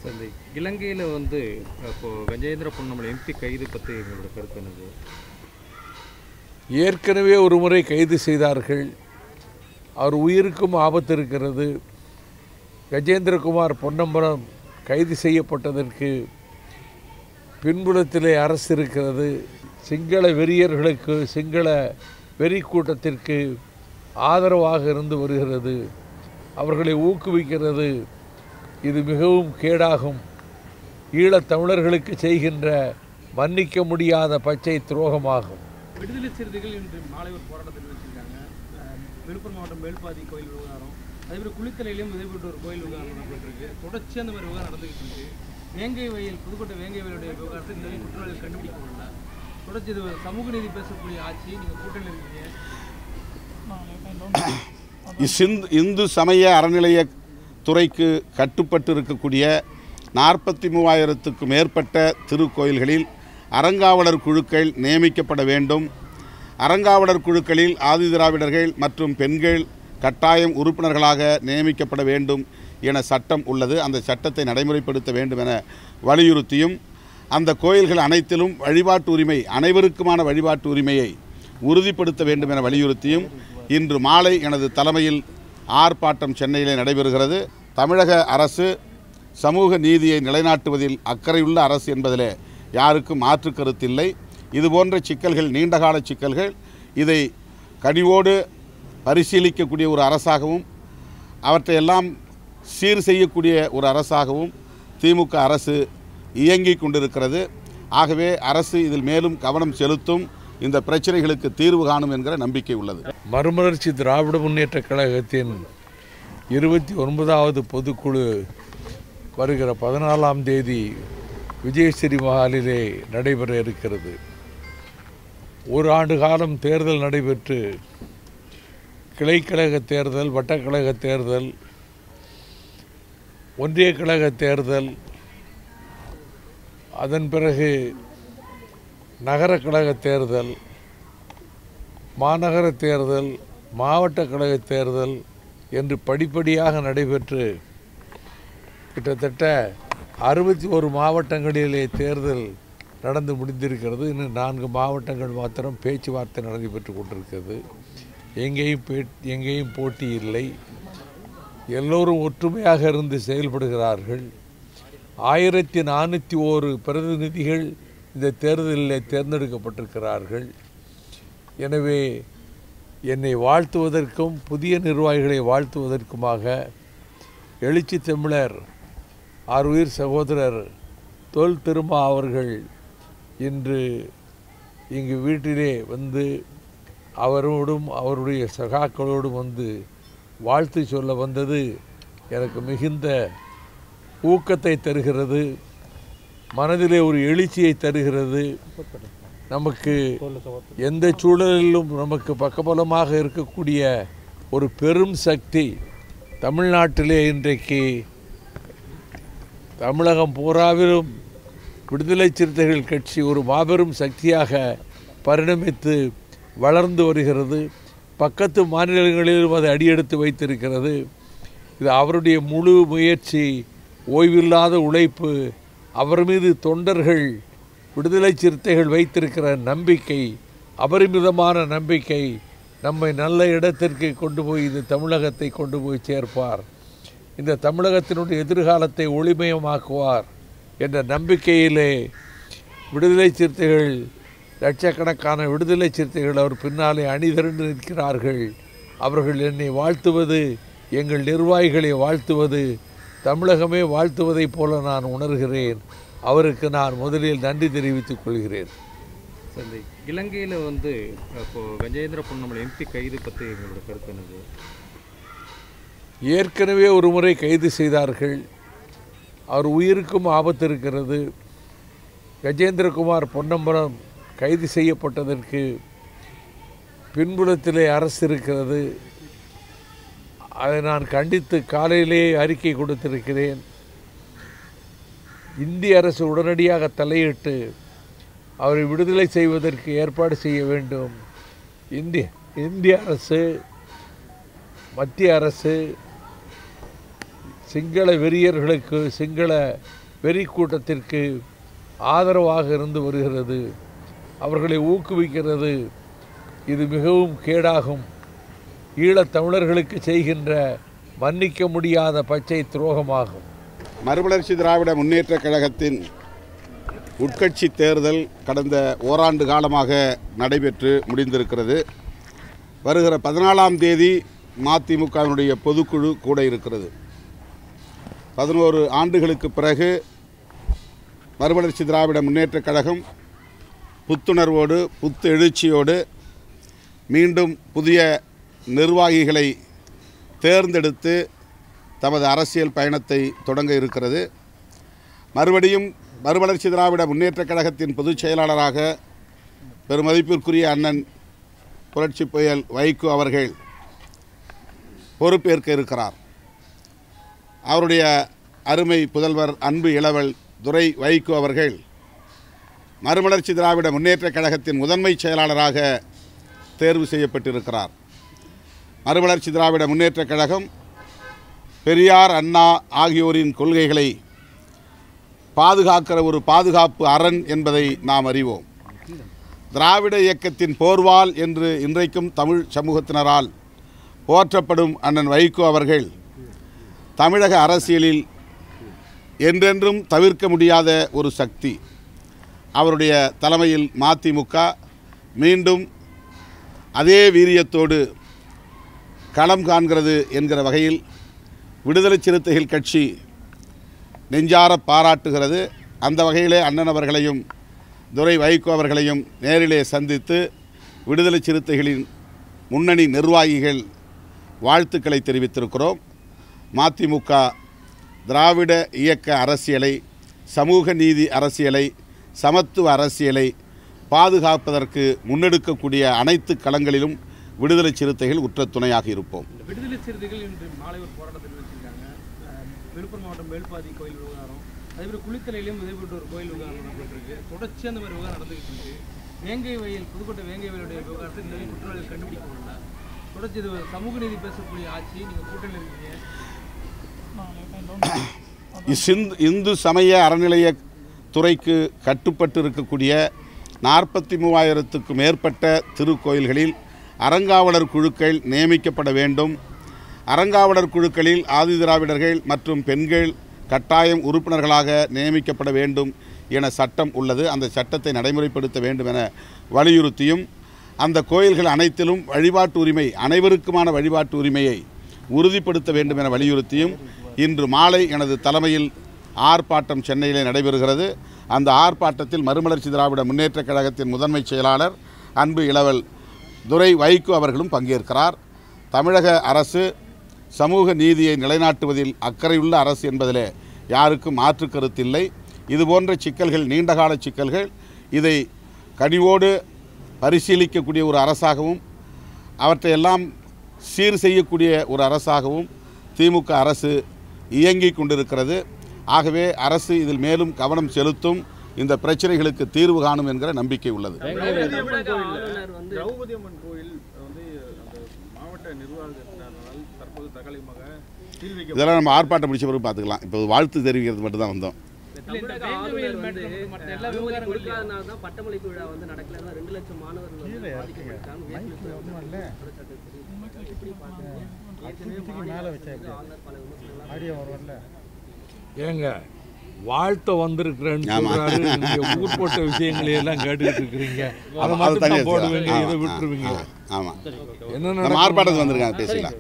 Sir இந்த இலங்கையில் வந்து இப்போது கஜேந்திர பொன்னமலை எம்பி கைது பற்றி எங்களோட கருத்து என்னது ஏற்கனவே ஒரு முறை கைது செய்தார்கள் அவர் உயிருக்கும் ஆபத்து இருக்கிறது கஜேந்திரகுமார் பொன்னம்பலம் கைது செய்யப்பட்டதற்கு பின்புலத்திலே அரசு இருக்கிறது சிங்கள வெறியர்களுக்கு சிங்கள வெறி கூட்டத்திற்கு ஆதரவாக இருந்து வருகிறது அவர்களை ஊக்குவிக்கிறது இது மிகவும் கேடாகும் ஈழத் தமிழர்களுக்கு செய்கின்ற மன்னிக்க முடியாத பச்சை துரோகமாகும் விடுதலை சிறுத்தைகள் இன்று மாலை ஒரு போராட்டத்தில் வச்சிருக்காங்க அஹ் விழுப்புரம் மாவட்டம் மேல்பாதி கோயில் விவகாரம் அதேபோல் குளித்தலையிலும் இதேபோன்ற ஒரு கோயில் விவகாரம் நடந்துட்டு தொடர்ச்சி அந்த மாதிரி விவகாரம் நடந்துகிட்டு இருக்கு வேங்கை வயல் புதுக்கோட்டை வேங்கை வயலுடைய விவகாரத்தை இந்த வரைக்கும் குற்றவாளிகள் கண்டுபிடிக்க முடியல தொடர்ச்சி இது சமூக நீதி பேசக்கூடிய ஆட்சி நீங்கள் கூட்டணியில் இருக்கீங்க இசிந்து இந்து சமய அறநிலைய துறைக்கு கட்டுப்பட்டு இருக்கக்கூடிய நாற்பத்தி மூவாயிரத்துக்கு மேற்பட்ட திருக்கோயில்களில் அறங்காவலர் குழுக்கள் நியமிக்கப்பட வேண்டும் அறங்காவலர் குழுக்களில் ஆதிதிராவிடர்கள் மற்றும் பெண்கள் கட்டாயம் உறுப்பினர்களாக நியமிக்கப்பட வேண்டும் என சட்டம் உள்ளது அந்த சட்டத்தை நடைமுறைப்படுத்த வேண்டும் என வலியுறுத்தியும் அந்த கோயில்கள் அனைத்திலும் வழிபாட்டு உரிமை அனைவருக்குமான வழிபாட்டு உரிமையை உறுதிப்படுத்த வேண்டும் என வலியுறுத்தியும் இன்று மாலை எனது தலைமையில் ஆர்ப்பாட்டம் சென்னையிலே நடைபெறுகிறது தமிழக அரசு சமூக நீதியை நிலைநாட்டுவதில் அக்கறையுள்ள அரசு என்பதிலே யாருக்கும் மாற்று கருத்தில்லை இதுபோன்ற சிக்கல்கள் நீண்டகால சிக்கல்கள் இதை கனிவோடு பரிசீலிக்கக்கூடிய ஒரு அரசாகவும் அவற்றையெல்லாம் சீர் செய்யக்கூடிய ஒரு அரசாகவும் திமுக அரசு இயங்கிக் கொண்டிருக்கிறது ஆகவே அரசு இதில் மேலும் கவனம் செலுத்தும் இந்த பிரச்சனைகளுக்கு தீர்வு காணும் என்கிற நம்பிக்கை உள்ளது மறுமலர்ச்சி திராவிட முன்னேற்ற கழகத்தின் இருபத்தி ஒன்பதாவது பொதுக்குழு வருகிற பதினாலாம் தேதி விஜயஸ்ரீ மஹாலிலே நடைபெற இருக்கிறது ஒரு ஆண்டு காலம் தேர்தல் நடைபெற்று கிளைக்கழக தேர்தல் வட்டக்கழக தேர்தல் ஒன்றிய கழக தேர்தல் அதன் பிறகு நகர கழக தேர்தல் மாநகர தேர்தல் மாவட்ட கழக தேர்தல் என்று படிப்படியாக நடைபெற்று கிட்டத்தட்ட அறுபத்தி ஒரு மாவட்டங்களிலே தேர்தல் நடந்து முடிந்திருக்கிறது இன்னும் நான்கு மாவட்டங்கள் மாத்திரம் பேச்சுவார்த்தை நடைபெற்று கொண்டிருக்கிறது எங்கேயும் பே எங்கேயும் போட்டி இல்லை எல்லோரும் ஒற்றுமையாக இருந்து செயல்படுகிறார்கள் ஆயிரத்தி நானூற்றி ஓரு பிரதிநிதிகள் இந்த தேர்தலில் தேர்ந்தெடுக்கப்பட்டிருக்கிறார்கள் எனவே என்னை வாழ்த்துவதற்கும் புதிய நிர்வாகிகளை வாழ்த்துவதற்குமாக எழுச்சி தமிழர் ஆறுயிர் சகோதரர் தொல் திருமா அவர்கள் இன்று இங்கு வீட்டிலே வந்து அவரோடும் அவருடைய சகாக்களோடும் வந்து வாழ்த்து சொல்ல வந்தது எனக்கு மிகுந்த ஊக்கத்தை தருகிறது மனதிலே ஒரு எழுச்சியை தருகிறது நமக்கு எந்த சூழலிலும் நமக்கு பக்கபலமாக இருக்கக்கூடிய ஒரு பெரும் சக்தி தமிழ்நாட்டிலே இன்றைக்கு தமிழகம் பூராவிலும் விடுதலை சிறுத்தைகள் கட்சி ஒரு மாபெரும் சக்தியாக பரிணமித்து வளர்ந்து வருகிறது பக்கத்து மாநிலங்களிலும் அது அடியெடுத்து வைத்திருக்கிறது இது அவருடைய முழு முயற்சி ஓய்வில்லாத உழைப்பு அவர் மீது தொண்டர்கள் விடுதலை சிறுத்தைகள் வைத்திருக்கிற நம்பிக்கை அபரிமிதமான நம்பிக்கை நம்மை நல்ல இடத்திற்கு கொண்டு போய் இந்த தமிழகத்தை கொண்டு போய் சேர்ப்பார் இந்த தமிழகத்தினுடைய எதிர்காலத்தை ஒளிமயமாக்குவார் என்ற நம்பிக்கையிலே விடுதலை சிறுத்தைகள் லட்சக்கணக்கான விடுதலை சிறுத்தைகள் அவர் பின்னாலே அணிதிரண்டு நிற்கிறார்கள் அவர்கள் என்னை வாழ்த்துவது எங்கள் நிர்வாகிகளை வாழ்த்துவது தமிழகமே வாழ்த்துவதைப் போல நான் உணர்கிறேன் அவருக்கு நான் முதலில் நன்றி தெரிவித்துக் கொள்கிறேன் சார் இந்த இலங்கையில் வந்து இப்போது கஜேந்திர பொன்னமலை எம்பி கைது பற்றி எங்களோட கருத்து என்னது ஏற்கனவே ஒரு முறை கைது செய்தார்கள் அவர் உயிருக்கும் ஆபத்து இருக்கிறது கஜேந்திரகுமார் பொன்னம்பலம் கைது செய்யப்பட்டதற்கு பின்புலத்திலே அரசு இருக்கிறது அதை நான் கண்டித்து காலையிலே அறிக்கை கொடுத்திருக்கிறேன் இந்திய அரசு உடனடியாக தலையிட்டு அவரை விடுதலை செய்வதற்கு ஏற்பாடு செய்ய வேண்டும் இந்திய இந்திய அரசு மத்திய அரசு சிங்கள வெறியர்களுக்கு சிங்கள வெறி கூட்டத்திற்கு ஆதரவாக இருந்து வருகிறது அவர்களை ஊக்குவிக்கிறது இது மிகவும் கேடாகும் ஈழத் தமிழர்களுக்கு செய்கின்ற மன்னிக்க முடியாத பச்சை துரோகமாகும் மறுமலர்ச்சி திராவிட முன்னேற்றக் கழகத்தின் உட்கட்சி தேர்தல் கடந்த ஓராண்டு காலமாக நடைபெற்று முடிந்திருக்கிறது வருகிற பதினாலாம் தேதி மதிமுகவினுடைய பொதுக்குழு கூட இருக்கிறது பதினோரு ஆண்டுகளுக்கு பிறகு மறுமலர்ச்சி திராவிட முன்னேற்றக் கழகம் புத்துணர்வோடு புத்து எழுச்சியோடு மீண்டும் புதிய நிர்வாகிகளை தேர்ந்தெடுத்து தமது அரசியல் பயணத்தை தொடங்க இருக்கிறது மறுபடியும் மறுமலர்ச்சி திராவிட முன்னேற்றக் கழகத்தின் பொதுச் செயலாளராக பெருமதிப்பிற்குரிய அண்ணன் புரட்சி புயல் வைகோ அவர்கள் பொறுப்பேற்க இருக்கிறார் அவருடைய அருமை புதல்வர் அன்பு இளவல் துரை வைகோ அவர்கள் மறுமலர்ச்சி திராவிட முன்னேற்றக் கழகத்தின் முதன்மை செயலாளராக தேர்வு செய்யப்பட்டிருக்கிறார் மறுமலர்ச்சி திராவிட முன்னேற்றக் கழகம் பெரியார் அண்ணா ஆகியோரின் கொள்கைகளை பாதுகாக்கிற ஒரு பாதுகாப்பு அரண் என்பதை நாம் அறிவோம் திராவிட இயக்கத்தின் போர்வால் என்று இன்றைக்கும் தமிழ் சமூகத்தினரால் போற்றப்படும் அண்ணன் வைகோ அவர்கள் தமிழக அரசியலில் என்றென்றும் தவிர்க்க முடியாத ஒரு சக்தி அவருடைய தலைமையில் மதிமுக மீண்டும் அதே வீரியத்தோடு களம் காண்கிறது என்கிற வகையில் விடுதலை சிறுத்தைகள் கட்சி நெஞ்சார பாராட்டுகிறது அந்த வகையிலே அண்ணன் அவர்களையும் துரை வைகோ அவர்களையும் நேரிலே சந்தித்து விடுதலை சிறுத்தைகளின் முன்னணி நிர்வாகிகள் வாழ்த்துக்களை தெரிவித்திருக்கிறோம் மதிமுக திராவிட இயக்க அரசியலை சமூக நீதி அரசியலை சமத்துவ அரசியலை பாதுகாப்பதற்கு முன்னெடுக்கக்கூடிய அனைத்து களங்களிலும் விடுதலை சிறுத்தைகள் உற்ற துணையாக இருப்போம் விடுதலை சிறுத்தைகள் இன்று மாலை ஒரு போராட்டத்தில் வச்சிருக்காங்க அஹ் விழுப்புரம் மாவட்டம் மேல்பாதி கோயில் விவகாரம் அதே மாதிரி குளித்தலையிலும் இதேபோன்ற ஒரு கோயில் விவகாரம் நடந்துட்டு தொடர்ச்சி அந்த மாதிரி விவகாரம் நடந்துகிட்டு இருக்கு வேங்கை வயல் புதுக்கோட்டை வேங்கை வயலுடைய விவகாரத்தை இந்த வரைக்கும் குற்றவாளிகள் கண்டுபிடிக்க முடியல தொடர்ச்சி இது சமூக நீதி பேசக்கூடிய ஆட்சி நீங்கள் கூட்டணியில் இருக்கீங்க இசிந்து இந்து சமய அறநிலைய துறைக்கு கட்டுப்பட்டு இருக்கக்கூடிய நாற்பத்தி மூவாயிரத்துக்கு மேற்பட்ட திருக்கோயில்களில் அறங்காவலர் குழுக்கள் நியமிக்கப்பட வேண்டும் அறங்காவலர் குழுக்களில் ஆதிதிராவிடர்கள் மற்றும் பெண்கள் கட்டாயம் உறுப்பினர்களாக நியமிக்கப்பட வேண்டும் என சட்டம் உள்ளது அந்த சட்டத்தை நடைமுறைப்படுத்த வேண்டும் என வலியுறுத்தியும் அந்த கோயில்கள் அனைத்திலும் வழிபாட்டு உரிமை அனைவருக்குமான வழிபாட்டு உரிமையை உறுதிப்படுத்த வேண்டும் என வலியுறுத்தியும் இன்று மாலை எனது தலைமையில் ஆர்ப்பாட்டம் சென்னையிலே நடைபெறுகிறது அந்த ஆர்ப்பாட்டத்தில் மறுமலர்ச்சி திராவிட முன்னேற்றக் கழகத்தின் முதன்மை செயலாளர் அன்பு இளவல் துரை வைகோ அவர்களும் பங்கேற்கிறார் தமிழக அரசு சமூக நீதியை நிலைநாட்டுவதில் அக்கறையுள்ள அரசு என்பதிலே யாருக்கும் மாற்று கருத்தில்லை இதுபோன்ற சிக்கல்கள் நீண்டகால சிக்கல்கள் இதை கனிவோடு பரிசீலிக்கக்கூடிய ஒரு அரசாகவும் அவற்றையெல்லாம் சீர் செய்யக்கூடிய ஒரு அரசாகவும் திமுக அரசு இயங்கிக் கொண்டிருக்கிறது ஆகவே அரசு இதில் மேலும் கவனம் செலுத்தும் இந்த பிரச்சனைகளுக்கு தீர்வு காணும் என்கிற நம்பிக்கை உள்ளது திரௌபதி அம்மன் கோயில் வந்து அந்த மாவட்ட நிர்வாகத்தினால் தற்போது தற்காலிகமாக சீல் வைக்க இதெல்லாம் நம்ம ஆர்ப்பாட்டம் முடிச்ச பிறகு பார்த்துக்கலாம் இப்போ வாழ்த்து தெரிவிக்கிறது மட்டும் தான் வந்தோம் தமிழக ஆளுநர் வந்து அனுமதி கொடுக்காதனால தான் பட்டமளிப்பு விழா வந்து நடக்கல அதான் ரெண்டு லட்சம் மாணவர்கள் வந்து பாதிக்கப்பட்டாங்க எப்படி பார்க்குறீங்க ஏற்கனவே மாநில அரசு வந்து ஆளுநர் பல விமர்சனங்கள் ஏங்க வாழ்த்த வந்திருக்கிறேன்னு ஆமா. சொல்றாரு நீங்க ஊர் போட்ட விஷயங்களை எல்லாம் கேட்டுக்கிட்டு இருக்கிறீங்க அதை அது மட்டும் தனியாக தான் போடுவீங்க ஆமாம், இதை விட்டுருவீங்க ஆமாம் என்ன நம்ம நடக்கும் ஆர்ப்பாட்டத்துக்கு வந்திருக்காங்க பேசிக்கலாம்